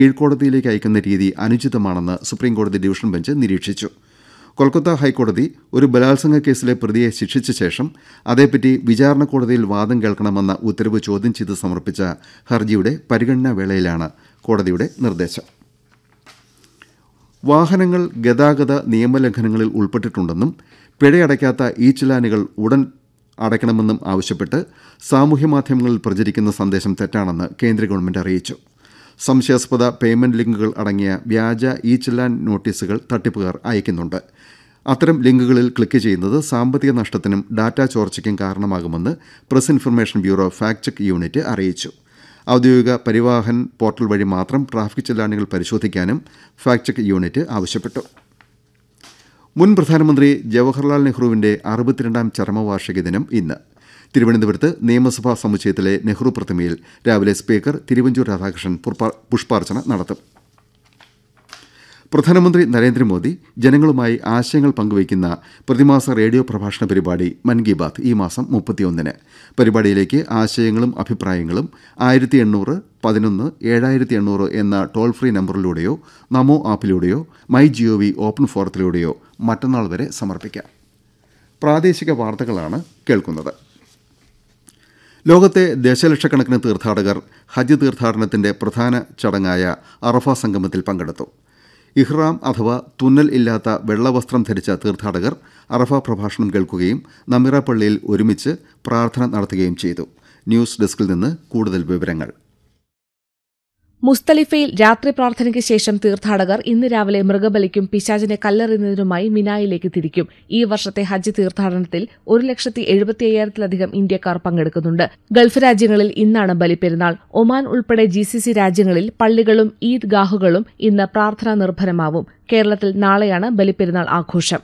കീഴ്ക്കോടതിയിലേക്ക് അയക്കുന്ന രീതി അനുചിതമാണെന്ന് സുപ്രീംകോടതി ഡിവിഷൻ ബെഞ്ച് നിരീക്ഷിച്ചു കൊൽക്കത്ത ഹൈക്കോടതി ഒരു ബലാത്സംഗ കേസിലെ പ്രതിയെ ശിക്ഷിച്ച ശേഷം അതേപ്പറ്റി വിചാരണ കോടതിയിൽ വാദം കേൾക്കണമെന്ന ഉത്തരവ് ചോദ്യം ചെയ്ത് സമർപ്പിച്ച ഹർജിയുടെ പരിഗണനാ വേളയിലാണ് കോടതിയുടെ നിർദ്ദേശം വാഹനങ്ങൾ ഗതാഗത നിയമലംഘനങ്ങളിൽ ഉൾപ്പെട്ടിട്ടുണ്ടെന്നും പിഴയടയ്ക്കാത്ത ഇ ചലാനുകൾ ഉടൻ അടയ്ക്കണമെന്നും ആവശ്യപ്പെട്ട് സാമൂഹ്യമാധ്യമങ്ങളിൽ പ്രചരിക്കുന്ന സന്ദേശം തെറ്റാണെന്ന് കേന്ദ്ര ഗവൺമെന്റ് അറിയിച്ചു സംശയാസ്പദ പേയ്മെന്റ് ലിങ്കുകൾ അടങ്ങിയ വ്യാജ ഇ ചലാൻ നോട്ടീസുകൾ തട്ടിപ്പുകാർ അയക്കുന്നുണ്ട് അത്തരം ലിങ്കുകളിൽ ക്ലിക്ക് ചെയ്യുന്നത് സാമ്പത്തിക നഷ്ടത്തിനും ഡാറ്റാ ചോർച്ചയ്ക്കും കാരണമാകുമെന്ന് press information bureau fact check unit അറിയിച്ചു ഔദ്യോഗിക പരിവാഹൻ പോർട്ടൽ വഴി മാത്രം ട്രാഫിക് ചെല്ലാനുകൾ പരിശോധിക്കാനും ഫാക്ട് ചെക്ക് യൂണിറ്റ് ആവശ്യപ്പെട്ടു മുൻ പ്രധാനമന്ത്രി ജവഹർലാൽ നെഹ്റുവിന്റെ അറുപത്തിരണ്ടാം ചരമവാർഷിക ദിനം ഇന്ന് തിരുവനന്തപുരത്ത് നിയമസഭാ സമുച്ചയത്തിലെ നെഹ്റു പ്രതിമയിൽ രാവിലെ സ്പീക്കർ തിരുവഞ്ചൂർ രാധാകൃഷ്ണൻ പുഷ്പാർച്ചന നടത്തും പ്രധാനമന്ത്രി നരേന്ദ്രമോദി ജനങ്ങളുമായി ആശയങ്ങൾ പങ്കുവയ്ക്കുന്ന പ്രതിമാസ റേഡിയോ പ്രഭാഷണ പരിപാടി മൻ കി ബാത് ഈ മാസം മുപ്പത്തിയൊന്നിന് പരിപാടിയിലേക്ക് ആശയങ്ങളും അഭിപ്രായങ്ങളും ആയിരത്തി എണ്ണൂറ് പതിനൊന്ന് ഏഴായിരത്തി എണ്ണൂറ് എന്ന ടോൾ ഫ്രീ നമ്പറിലൂടെയോ നമോ ആപ്പിലൂടെയോ മൈ ജിഒവി ഓപ്പൺ ഫോറത്തിലൂടെയോ മറ്റന്നാൾ വരെ സമർപ്പിക്കാം പ്രാദേശിക വാർത്തകളാണ് കേൾക്കുന്നത് ലോകത്തെ ദശലക്ഷക്കണക്കിന് തീർത്ഥാടകർ ഹജ്ജ് തീർത്ഥാടനത്തിന്റെ പ്രധാന ചടങ്ങായ അറഫ സംഗമത്തിൽ പങ്കെടുത്തു ഇഹ്റാം അഥവാ തുന്നൽ ഇല്ലാത്ത വെള്ളവസ്ത്രം ധരിച്ച തീർത്ഥാടകർ അറഫ പ്രഭാഷണം കേൾക്കുകയും നമിറ പള്ളിയിൽ ഒരുമിച്ച് പ്രാർത്ഥന നടത്തുകയും ചെയ്തു ന്യൂസ് ഡെസ്കിൽ നിന്ന് കൂടുതൽ വിവരങ്ങൾ മുസ്തലിഫയിൽ രാത്രി പ്രാർത്ഥനയ്ക്ക് ശേഷം തീർത്ഥാടകർ ഇന്ന് രാവിലെ മൃഗബലിക്കും പിശാചിനെ കല്ലെറിയുന്നതിനുമായി മിനായിലേക്ക് തിരിക്കും ഈ വർഷത്തെ ഹജ്ജ് തീർത്ഥാടനത്തിൽ ഒരു ലക്ഷത്തി എഴുപത്തി അയ്യായിരത്തിലധികം ഇന്ത്യക്കാർ പങ്കെടുക്കുന്നുണ്ട് ഗൾഫ് രാജ്യങ്ങളിൽ ഇന്നാണ് ബലിപ്പെരുന്നാൾ ഒമാൻ ഉൾപ്പെടെ ജി സി സി രാജ്യങ്ങളിൽ പള്ളികളും ഈദ് ഗാഹുകളും ഇന്ന് പ്രാർത്ഥനാ നിർഭരമാവും കേരളത്തിൽ നാളെയാണ് ബലിപ്പെരുന്നാൾ ആഘോഷം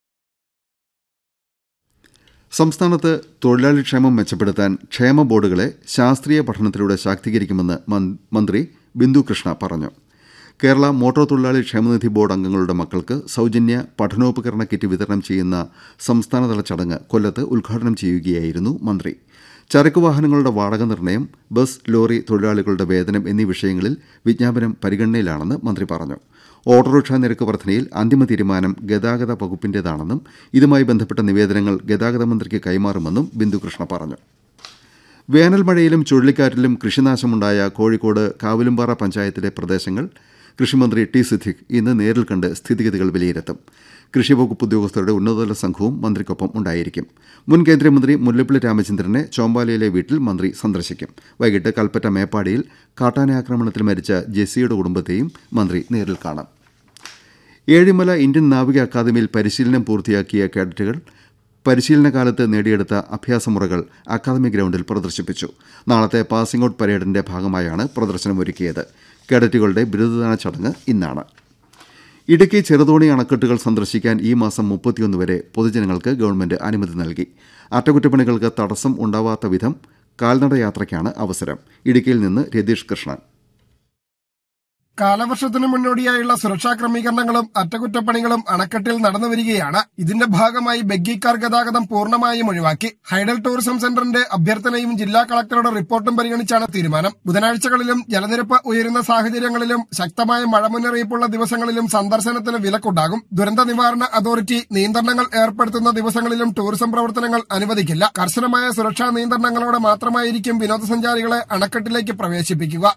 സംസ്ഥാനത്ത് തൊഴിലാളി ക്ഷേമം മെച്ചപ്പെടുത്താൻ ക്ഷേമ ബോർഡുകളെ ശാസ്ത്രീയ പഠനത്തിലൂടെ ശാക്തീകരിക്കുമെന്ന് മന്ത്രി ബിന്ദു കൃഷ്ണ പറഞ്ഞു കേരള മോട്ടോർ തൊഴിലാളി ക്ഷേമനിധി ബോർഡ് അംഗങ്ങളുടെ മക്കൾക്ക് സൌജന്യ പഠനോപകരണ കിറ്റ് വിതരണം ചെയ്യുന്ന സംസ്ഥാനതല ചടങ്ങ് കൊല്ലത്ത് ഉദ്ഘാടനം ചെയ്യുകയായിരുന്നു മന്ത്രി ചരക്ക് വാഹനങ്ങളുടെ വാടക നിർണ്ണയം ബസ് ലോറി തൊഴിലാളികളുടെ വേതനം എന്നീ വിഷയങ്ങളിൽ വിജ്ഞാപനം പരിഗണനയിലാണെന്ന് മന്ത്രി പറഞ്ഞു ഓട്ടോറിക്ഷ നിരക്ക് വർധനയിൽ അന്തിമ തീരുമാനം ഗതാഗത വകുപ്പിന്റേതാണെന്നും ഇതുമായി ബന്ധപ്പെട്ട നിവേദനങ്ങൾ ഗതാഗത മന്ത്രിക്ക് കൈമാറുമെന്നും ബിന്ദുകൃഷ്ണ പറഞ്ഞു വേനൽ മഴയിലും ചുഴലിക്കാറ്റിലും കൃഷിനാശമുണ്ടായ കോഴിക്കോട് കാവിലുംപാറ പഞ്ചായത്തിലെ പ്രദേശങ്ങൾ കൃഷിമന്ത്രി ടി സിദ്ദിഖ് ഇന്ന് നേരിൽ കണ്ട് സ്ഥിതിഗതികൾ വിലയിരുത്തും കൃഷിവകുപ്പ് ഉദ്യോഗസ്ഥരുടെ ഉന്നതതല സംഘവും മന്ത്രിക്കൊപ്പം ഉണ്ടായിരിക്കും മുൻ കേന്ദ്രമന്ത്രി മുല്ലപ്പള്ളി രാമചന്ദ്രനെ ചോമ്പാലയിലെ വീട്ടിൽ മന്ത്രി സന്ദർശിക്കും വൈകിട്ട് കൽപ്പറ്റ മേപ്പാടിയിൽ കാട്ടാന ആക്രമണത്തിൽ മരിച്ച ജെസ്സിയുടെ കുടുംബത്തെയും മന്ത്രി നേരിൽ കാണും ഏഴിമല ഇന്ത്യൻ നാവിക അക്കാദമിയിൽ പരിശീലനം പൂർത്തിയാക്കിയ കേഡറ്റുകൾ പരിശീലന കാലത്ത് നേടിയെടുത്ത അഭ്യാസമുറകൾ അക്കാദമി ഗ്രൌണ്ടിൽ പ്രദർശിപ്പിച്ചു നാളത്തെ പാസിംഗ് ഔട്ട് പരേഡിന്റെ ഭാഗമായാണ് പ്രദർശനമൊരുക്കിയത് കേഡറ്റുകളുടെ ബിരുദദാന ചടങ്ങ് ഇന്നാണ് ഇടുക്കി ചെറുതോണി അണക്കെട്ടുകൾ സന്ദർശിക്കാൻ ഈ മാസം മുപ്പത്തിയൊന്ന് വരെ പൊതുജനങ്ങൾക്ക് ഗവൺമെന്റ് അനുമതി നൽകി അറ്റകുറ്റപ്പണികൾക്ക് തടസ്സം ഉണ്ടാവാത്ത വിധം കാൽനട യാത്രയ്ക്കാണ് അവസരം ഇടുക്കിയിൽ നിന്ന് രതീഷ് കൃഷ്ണൻ കാലവർഷത്തിന് മുന്നോടിയായുള്ള സുരക്ഷാ ക്രമീകരണങ്ങളും അറ്റകുറ്റപ്പണികളും അണക്കെട്ടിൽ നടന്നു വരികയാണ് ഇതിന്റെ ഭാഗമായി ബഗ്ഗിക്കാർ ഗതാഗതം പൂർണ്ണമായും ഒഴിവാക്കി ഹൈഡൽ ടൂറിസം സെന്ററിന്റെ അഭ്യർത്ഥനയും ജില്ലാ കളക്ടറുടെ റിപ്പോർട്ടും പരിഗണിച്ചാണ് തീരുമാനം ബുധനാഴ്ചകളിലും ജലനിരപ്പ് ഉയരുന്ന സാഹചര്യങ്ങളിലും ശക്തമായ മഴ മുന്നറിയിപ്പുള്ള ദിവസങ്ങളിലും സന്ദർശനത്തിന് വിലക്കുണ്ടാകും ദുരന്ത നിവാരണ അതോറിറ്റി നിയന്ത്രണങ്ങൾ ഏർപ്പെടുത്തുന്ന ദിവസങ്ങളിലും ടൂറിസം പ്രവർത്തനങ്ങൾ അനുവദിക്കില്ല കർശനമായ സുരക്ഷാ നിയന്ത്രണങ്ങളോടെ മാത്രമായിരിക്കും വിനോദസഞ്ചാരികളെ അണക്കെട്ടിലേക്ക് പ്രവേശിപ്പിക്കുക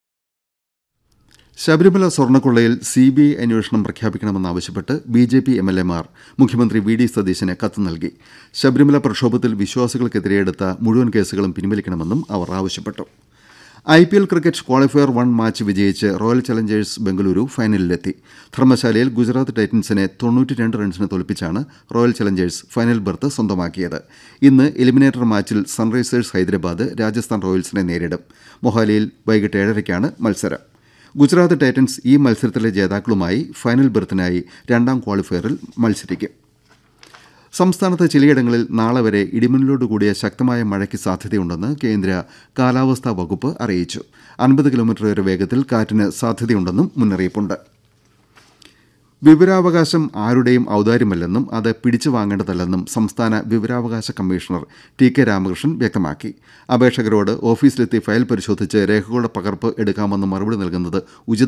ശബരിമല സ്വർണ്ണക്കൊള്ളയിൽ സി ബി ഐ അന്വേഷണം പ്രഖ്യാപിക്കണമെന്നാവശ്യപ്പെട്ട് B J P M L എമാർ മുഖ്യമന്ത്രി വി ഡി സതീശന് കത്ത് നൽകി ശബരിമല പ്രക്ഷോഭത്തിൽ വിശ്വാസികൾക്കെതിരെ എടുത്ത മുഴുവൻ കേസുകളും പിൻവലിക്കണമെന്നും അവർ ആവശ്യപ്പെട്ടു I P L cricket qualifier one match വിജയിച്ച് റോയൽ ചലഞ്ചേഴ്സ് ബംഗളൂരു ഫൈനലിലെത്തി ധർമ്മശാലയിൽ ഗുജറാത്ത് ടൈറ്റൻസിനെ തൊണ്ണൂറ്റിരണ്ട് റൺസിന് തോൽപ്പിച്ചാണ് റോയൽ ചലഞ്ചേഴ്സ് ഫൈനൽ ബർത്ത് സ്വന്തമാക്കിയത് ഇന്ന് എലിമിനേറ്റർ മാച്ചിൽ സൺറൈസേഴ്സ് ഹൈദരാബാദ് രാജസ്ഥാൻ റോയൽസിനെ നേരിടും മൊഹാലിയിൽ വൈകിട്ട് ഏഴരയ്ക്കാണ് മത്സരം ഗുജറാത്ത് ടൈറ്റൻസ് ഈ മത്സരത്തിലെ ജേതാക്കളുമായി ഫൈനൽ ബെർത്തിനായി രണ്ടാം ക്വാളിഫയറിൽ മത്സരിക്കും സംസ്ഥാനത്ത് ചിലയിടങ്ങളിൽ നാളെ വരെ ഇടിമിന്നലോടുകൂടിയ ശക്തമായ മഴയ്ക്ക് സാധ്യതയുണ്ടെന്ന് കേന്ദ്ര കാലാവസ്ഥാ വകുപ്പ് അറിയിച്ചു അൻപത് കിലോമീറ്റർ വരെ വേഗത്തിൽ കാറ്റിന് സാധ്യതയുണ്ടെന്നും മുന്നറിയിപ്പുണ്ട് വിവരാവകാശം ആരുടെയും ഔദാര്യമല്ലെന്നും അത് പിടിച്ചു വാങ്ങേണ്ടതല്ലെന്നും സംസ്ഥാന വിവരാവകാശ കമ്മീഷണർ ടി കെ രാമകൃഷ്ണൻ വ്യക്തമാക്കി അപേക്ഷകരോട് ഓഫീസിലെത്തി ഫയൽ പരിശോധിച്ച് രേഖകളുടെ പകർപ്പ് എടുക്കാമെന്ന് മറുപടി നൽകുന്നത് ഉചിത